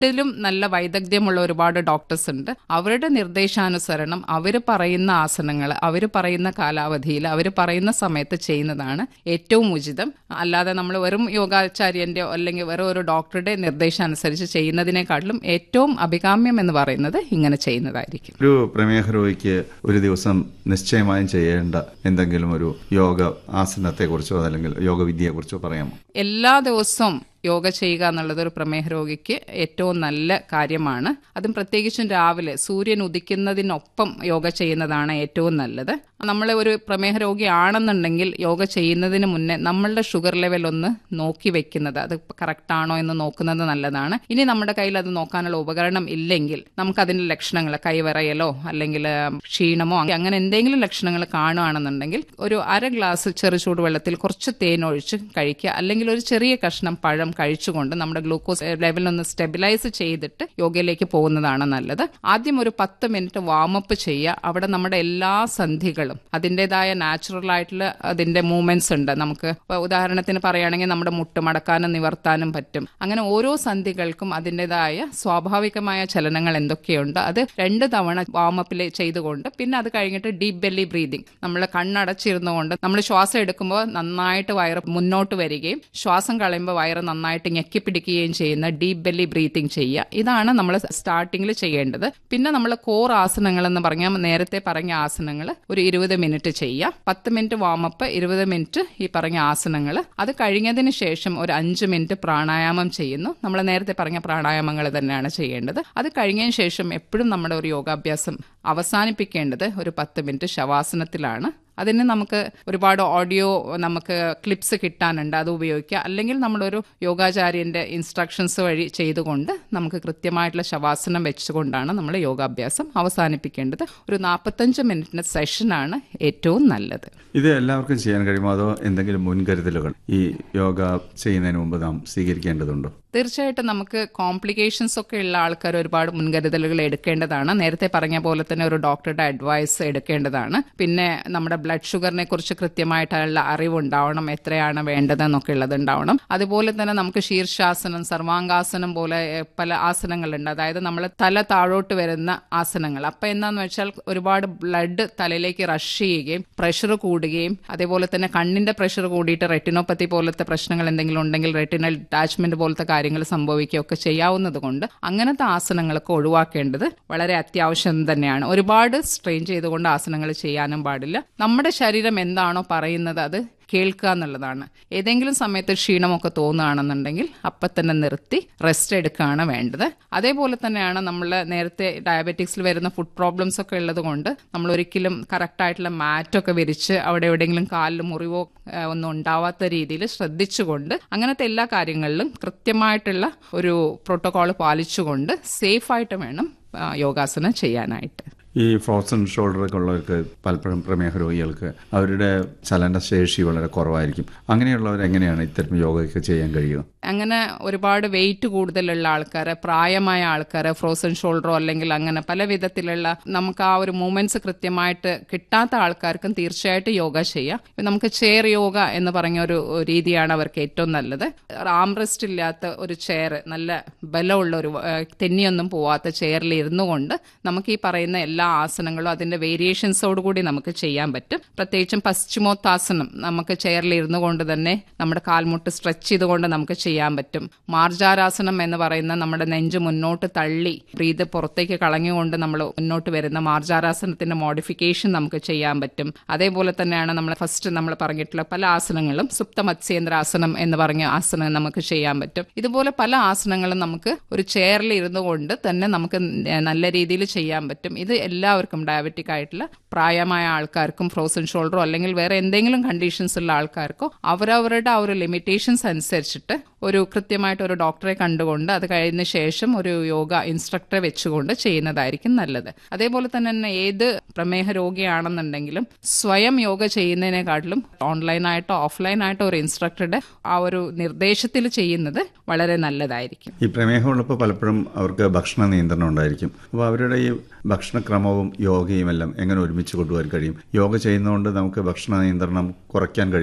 ിലും നല്ല വൈദഗ്ധ്യമുള്ള ഒരുപാട് ഡോക്ടേഴ്സ് ഉണ്ട് അവരുടെ നിർദ്ദേശാനുസരണം അവർ പറയുന്ന ആസനങ്ങൾ അവർ പറയുന്ന കാലാവധിയിൽ അവർ പറയുന്ന സമയത്ത് ചെയ്യുന്നതാണ് ഏറ്റവും ഉചിതം അല്ലാതെ നമ്മൾ വെറും യോഗാചാര്യന്റെ അല്ലെങ്കിൽ വെറും ഒരു ഡോക്ടറുടെ നിർദ്ദേശമനുസരിച്ച് ചെയ്യുന്നതിനേക്കാട്ടിലും ഏറ്റവും അഭികാമ്യം എന്ന് പറയുന്നത് ഇങ്ങനെ ചെയ്യുന്നതായിരിക്കും ഒരു പ്രമേഹ രോഗിക്ക് ഒരു ദിവസം നിശ്ചയമായും ചെയ്യേണ്ട എന്തെങ്കിലും ഒരു യോഗ ആസനത്തെക്കുറിച്ചോ അല്ലെങ്കിൽ യോഗവിദ്യയെക്കുറിച്ചോ പറയാമോ എല്ലാ ദിവസവും യോഗ ചെയ്യുക എന്നുള്ളത് ഒരു പ്രമേഹ രോഗിക്ക് ഏറ്റവും നല്ല കാര്യമാണ് അതും പ്രത്യേകിച്ചും രാവിലെ സൂര്യൻ ഉദിക്കുന്നതിനൊപ്പം യോഗ ചെയ്യുന്നതാണ് ഏറ്റവും നല്ലത് നമ്മൾ ഒരു പ്രമേഹ രോഗിയാണെന്നുണ്ടെങ്കിൽ യോഗ ചെയ്യുന്നതിന് മുന്നേ നമ്മളുടെ ഷുഗർ ലെവൽ ഒന്ന് നോക്കി വെക്കുന്നത് അത് കറക്റ്റ് ആണോ എന്ന് നോക്കുന്നത് നല്ലതാണ് ഇനി നമ്മുടെ കയ്യിൽ അത് നോക്കാനുള്ള ഉപകരണം ഇല്ലെങ്കിൽ നമുക്ക് അതിന്റെ ലക്ഷണങ്ങൾ കൈവറയലോ അല്ലെങ്കിൽ ക്ഷീണമോ അങ്ങനെ എന്തെങ്കിലും ലക്ഷണങ്ങൾ കാണുകയാണെന്നുണ്ടെങ്കിൽ ഒരു അര ഗ്ലാസ് ചെറു ചൂടുവെള്ളത്തിൽ കുറച്ച് തേൻ ഒഴിച്ച് കഴിക്കുക അല്ലെങ്കിൽ ഒരു ചെറിയ കഷ്ണം പഴം കഴിച്ചുകൊണ്ട് നമ്മുടെ ഗ്ലൂക്കോസ് ലെവൽ ഒന്ന് സ്റ്റെബിലൈസ് ചെയ്തിട്ട് യോഗയിലേക്ക് പോകുന്നതാണ് നല്ലത് ആദ്യം ഒരു പത്ത് മിനിറ്റ് വാമപ്പ് ചെയ്യുക അവിടെ നമ്മുടെ എല്ലാ സന്ധികളും അതിൻ്റെതായ നാച്ചുറൽ ആയിട്ടുള്ള അതിന്റെ മൂവ്മെന്റ്സ് ഉണ്ട് നമുക്ക് ഇപ്പൊ ഉദാഹരണത്തിന് പറയുകയാണെങ്കിൽ നമ്മുടെ മുട്ട് മടക്കാനും നിവർത്താനും പറ്റും അങ്ങനെ ഓരോ സന്ധികൾക്കും അതിൻ്റെതായ സ്വാഭാവികമായ ചലനങ്ങൾ എന്തൊക്കെയുണ്ട് അത് രണ്ട് തവണ വാമപ്പിൽ ചെയ്തുകൊണ്ട് പിന്നെ അത് കഴിഞ്ഞിട്ട് ഡീപ് ബെല്ലി ബ്രീതിങ് നമ്മൾ കണ്ണടച്ചിരുന്നുകൊണ്ട് നമ്മൾ ശ്വാസം എടുക്കുമ്പോൾ നന്നായിട്ട് വയറ് മുന്നോട്ട് വരികയും ശ്വാസം കളയുമ്പോൾ വയറ് നന്നായിട്ട് ഞെക്കിപ്പിടിക്കുകയും ചെയ്യുന്ന ഡീപ് ബെല്ലി ബ്രീതിങ് ചെയ്യുക ഇതാണ് നമ്മൾ സ്റ്റാർട്ടിങ്ങിൽ ചെയ്യേണ്ടത് പിന്നെ നമ്മൾ കോർ ആസനങ്ങൾ എന്ന് പറഞ്ഞാൽ നേരത്തെ പറഞ്ഞ ആസനങ്ങൾ ഒരു ഇരുപത് മിനിറ്റ് ചെയ്യുക പത്ത് മിനിറ്റ് വാമപ്പ് ഇരുപത് മിനിറ്റ് ഈ പറഞ്ഞ ആസനങ്ങൾ അത് കഴിഞ്ഞതിന് ശേഷം ഒരു അഞ്ച് മിനിറ്റ് പ്രാണായാമം ചെയ്യുന്നു നമ്മൾ നേരത്തെ പറഞ്ഞ പ്രാണായാമങ്ങൾ തന്നെയാണ് ചെയ്യേണ്ടത് അത് കഴിഞ്ഞതിന് ശേഷം എപ്പോഴും നമ്മുടെ ഒരു യോഗാഭ്യാസം അവസാനിപ്പിക്കേണ്ടത് ഒരു പത്ത് മിനിറ്റ് ശവാസനത്തിലാണ് അതിന് നമുക്ക് ഒരുപാട് ഓഡിയോ നമുക്ക് ക്ലിപ്സ് കിട്ടാനുണ്ട് അത് ഉപയോഗിക്കുക അല്ലെങ്കിൽ നമ്മളൊരു യോഗാചാര്യന്റെ ഇൻസ്ട്രക്ഷൻസ് വഴി ചെയ്തുകൊണ്ട് നമുക്ക് കൃത്യമായിട്ടുള്ള ശവാസനം വെച്ചുകൊണ്ടാണ് നമ്മൾ യോഗാഭ്യാസം അവസാനിപ്പിക്കേണ്ടത് ഒരു നാൽപ്പത്തഞ്ച് മിനിറ്റിന്റെ സെഷനാണ് ഏറ്റവും നല്ലത് ഇത് എല്ലാവർക്കും ചെയ്യാൻ കഴിയുമോ അതോ എന്തെങ്കിലും മുൻകരുതലുകൾ ഈ യോഗ ചെയ്യുന്നതിന് മുമ്പ് നാം സ്വീകരിക്കേണ്ടതുണ്ടോ തീർച്ചയായിട്ടും നമുക്ക് കോംപ്ലിക്കേഷൻസ് ഒക്കെ ഉള്ള ആൾക്കാർ ഒരുപാട് മുൻകരുതലുകൾ എടുക്കേണ്ടതാണ് നേരത്തെ പറഞ്ഞ പോലെ തന്നെ ഒരു ഡോക്ടറുടെ അഡ്വൈസ് എടുക്കേണ്ടതാണ് പിന്നെ നമ്മുടെ ബ്ലഡ് ഷുഗറിനെ കുറിച്ച് കൃത്യമായിട്ടുള്ള അറിവുണ്ടാവണം എത്രയാണ് വേണ്ടതെന്നൊക്കെ ഉള്ളത് ഉണ്ടാവണം അതുപോലെ തന്നെ നമുക്ക് ശീർഷാസനം സർവാംഗാസനം പോലെ പല ആസനങ്ങളുണ്ട് അതായത് നമ്മൾ തല താഴോട്ട് വരുന്ന ആസനങ്ങൾ അപ്പൊ എന്താന്ന് വെച്ചാൽ ഒരുപാട് ബ്ലഡ് തലയിലേക്ക് റഷ് ചെയ്യുകയും പ്രഷർ കൂടുകയും അതേപോലെ തന്നെ കണ്ണിന്റെ പ്രഷർ കൂടിയിട്ട് റെറ്റിനോപ്പത്തി പോലത്തെ പ്രശ്നങ്ങൾ എന്തെങ്കിലും ഉണ്ടെങ്കിൽ റെറ്റിനൽ ഡിറ്റാച്ച്മെന്റ് പോലത്തെ കാര്യങ്ങൾ സംഭവിക്കുകയൊക്കെ ചെയ്യാവുന്നത് കൊണ്ട് അങ്ങനത്തെ ആസനങ്ങളൊക്കെ ഒഴിവാക്കേണ്ടത് വളരെ അത്യാവശ്യം തന്നെയാണ് ഒരുപാട് സ്ട്രെയിൻ ചെയ്തുകൊണ്ട് ആസനങ്ങൾ ചെയ്യാനും പാടില്ല നമ്മുടെ ശരീരം എന്താണോ പറയുന്നത് അത് കേൾക്കുക എന്നുള്ളതാണ് ഏതെങ്കിലും സമയത്ത് ക്ഷീണമൊക്കെ തോന്നുകയാണെന്നുണ്ടെങ്കിൽ അപ്പം തന്നെ നിർത്തി റെസ്റ്റ് എടുക്കുകയാണ് വേണ്ടത് അതേപോലെ തന്നെയാണ് നമ്മൾ നേരത്തെ ഡയബറ്റിക്സിൽ വരുന്ന ഫുഡ് പ്രോബ്ലംസ് ഒക്കെ ഉള്ളത് കൊണ്ട് നമ്മൾ ഒരിക്കലും കറക്റ്റായിട്ടുള്ള മാറ്റൊക്കെ വിരിച്ച് അവിടെ എവിടെയെങ്കിലും കാലിൽ മുറിവോ ഒന്നും ഉണ്ടാവാത്ത രീതിയിൽ ശ്രദ്ധിച്ചുകൊണ്ട് അങ്ങനത്തെ എല്ലാ കാര്യങ്ങളിലും കൃത്യമായിട്ടുള്ള ഒരു പ്രോട്ടോകോൾ പാലിച്ചുകൊണ്ട് സേഫായിട്ട് വേണം യോഗാസനം ചെയ്യാനായിട്ട് ഈ ഫ്രോസൺ ഷോൾഡറൊക്കെ ഉള്ളവർക്ക് പലപ്പോഴും പ്രമേഹ രോഗികൾക്ക് അവരുടെ ചലനശേഷി വളരെ കുറവായിരിക്കും അങ്ങനെയുള്ളവർ എങ്ങനെയാണ് ഇത്തരം യോഗയൊക്കെ ചെയ്യാൻ കഴിയുക അങ്ങനെ ഒരുപാട് വെയിറ്റ് കൂടുതലുള്ള ആൾക്കാർ പ്രായമായ ആൾക്കാർ ഫ്രോസൺ ഷോൾഡറോ അല്ലെങ്കിൽ അങ്ങനെ പല വിധത്തിലുള്ള നമുക്ക് ആ ഒരു മൂവ്മെന്റ്സ് കൃത്യമായിട്ട് കിട്ടാത്ത ആൾക്കാർക്കും തീർച്ചയായിട്ടും യോഗ ചെയ്യാം നമുക്ക് ചെയർ യോഗ എന്ന് പറഞ്ഞ ഒരു രീതിയാണ് അവർക്ക് ഏറ്റവും നല്ലത് ആംറെസ്റ്റ് ഇല്ലാത്ത ഒരു ചെയർ നല്ല ബലമുള്ള ഒരു തെന്നിയൊന്നും പോവാത്ത ചെയറിൽ ഇരുന്നു കൊണ്ട് നമുക്ക് ഈ പറയുന്ന എല്ലാ ആസനങ്ങളും അതിന്റെ വേരിയേഷൻസോട് കൂടി നമുക്ക് ചെയ്യാൻ പറ്റും പ്രത്യേകിച്ചും പശ്ചിമോത്താസനം നമുക്ക് ചെയറിൽ ഇരുന്നു കൊണ്ട് തന്നെ നമ്മുടെ കാൽമുട്ട് സ്ട്രെച്ച് ചെയ്തുകൊണ്ട് നമുക്ക് ചെയ്യാൻ പറ്റും മാർജാരാസനം എന്ന് പറയുന്ന നമ്മുടെ നെഞ്ച് മുന്നോട്ട് തള്ളി ബ്രീത് പുറത്തേക്ക് കളഞ്ഞുകൊണ്ട് നമ്മൾ മുന്നോട്ട് വരുന്ന മാർജാരാസനത്തിന്റെ മോഡിഫിക്കേഷൻ നമുക്ക് ചെയ്യാൻ പറ്റും അതേപോലെ തന്നെയാണ് നമ്മൾ ഫസ്റ്റ് നമ്മൾ പറഞ്ഞിട്ടുള്ള പല ആസനങ്ങളും സുപ്ത മത്സ്യേന്ദ്രാസനം എന്ന് പറഞ്ഞ ആസനം നമുക്ക് ചെയ്യാൻ പറ്റും ഇതുപോലെ പല ആസനങ്ങളും നമുക്ക് ഒരു ചെയറിൽ ഇരുന്നു കൊണ്ട് തന്നെ നമുക്ക് നല്ല രീതിയിൽ ചെയ്യാൻ പറ്റും ഇത് എല്ലാവർക്കും ഡയബറ്റിക് ആയിട്ടുള്ള പ്രായമായ ആൾക്കാർക്കും ഫ്രോസൺ ഷോൾഡറോ അല്ലെങ്കിൽ വേറെ എന്തെങ്കിലും കണ്ടീഷൻസ് ഉള്ള ആൾക്കാർക്കോ അവരവരുടെ ആ ഒരു ലിമിറ്റേഷൻസ് അനുസരിച്ചിട്ട് ഒരു കൃത്യമായിട്ട് ഒരു ഡോക്ടറെ കണ്ടുകൊണ്ട് അത് കഴിഞ്ഞ ശേഷം ഒരു യോഗ ഇൻസ്ട്രക്ടറെ വെച്ചുകൊണ്ട് ചെയ്യുന്നതായിരിക്കും നല്ലത് അതേപോലെ തന്നെ ഏത് പ്രമേഹ രോഗിയാണെന്നുണ്ടെങ്കിലും സ്വയം യോഗ ചെയ്യുന്നതിനെക്കാട്ടിലും ഓൺലൈനായിട്ടോ ഓഫ്ലൈനായിട്ടോ ഒരു ഇൻസ്ട്രക്ടറുടെ ആ ഒരു നിർദ്ദേശത്തിൽ ചെയ്യുന്നത് വളരെ നല്ലതായിരിക്കും ഈ പ്രമേഹമുള്ളപ്പോൾ പലപ്പോഴും അവർക്ക് ഭക്ഷണ നിയന്ത്രണം ഉണ്ടായിരിക്കും അപ്പോൾ അവരുടെ ഈ ഭക്ഷണക്രമവും യോഗയും എല്ലാം എങ്ങനെ ഒരുമിച്ച് കൊണ്ടുപോകാൻ കഴിയും യോഗ ചെയ്യുന്നതുകൊണ്ട് നമുക്ക് ഭക്ഷണ നിയന്ത്രണം കുറയ്ക്കാൻ കഴിയുമോ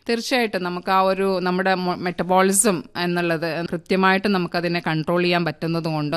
തീർച്ചയായിട്ടും നമുക്ക് ആ ഒരു നമ്മുടെ മെറ്റബോളിസം എന്നുള്ളത് കൃത്യമായിട്ട് നമുക്കതിനെ കൺട്രോൾ ചെയ്യാൻ പറ്റുന്നത് കൊണ്ട്